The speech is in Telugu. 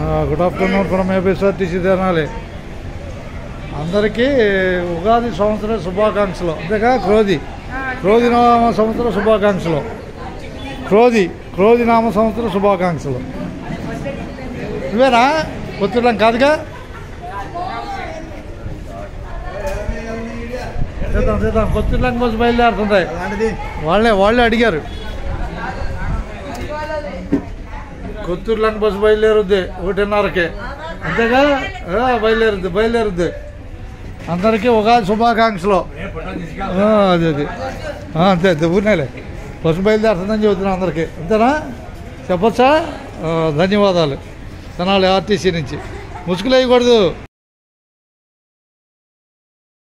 గుడ్ ఆఫ్టర్నూన్ ఫ్రమ్ ఏపీఎస్ఆర్టీసీ తిరణాలి అందరికీ ఉగాది సంవత్సర శుభాకాంక్షలు అంతేగా క్రోధి క్రోధి నామ సంవత్సర శుభాకాంక్షలు క్రోధి క్రోధి నామ సంవత్సర శుభాకాంక్షలు నువ్వేనా కొత్తూరులం కాదుగా చేద్దాం చేద్దాం కొత్తూరులం కోసం బయలుదేరుతుంటాయి అలాంటిది వాళ్ళే వాళ్ళే అడిగారు కొత్తూరు లంక బస్సు బయలుదేరుద్ది ఒకటిన్నరకే అంతేగా ఆ, బయలుదేరుద్ది బయలుదేరుద్ది అందరికీ ఉగాది శుభాకాంక్షలు ఆ, అదే అది ఆ, అంతే అంతే ఊరినేలే బస్సు బయలుదేరుతుందని చెబుతున్నాను అందరికీ అంతేనా చెప్పచ్చా ఆ, ధన్యవాదాలు తెనాలి ఆర్టీసీ నుంచి ముసుగులు వేయకూడదు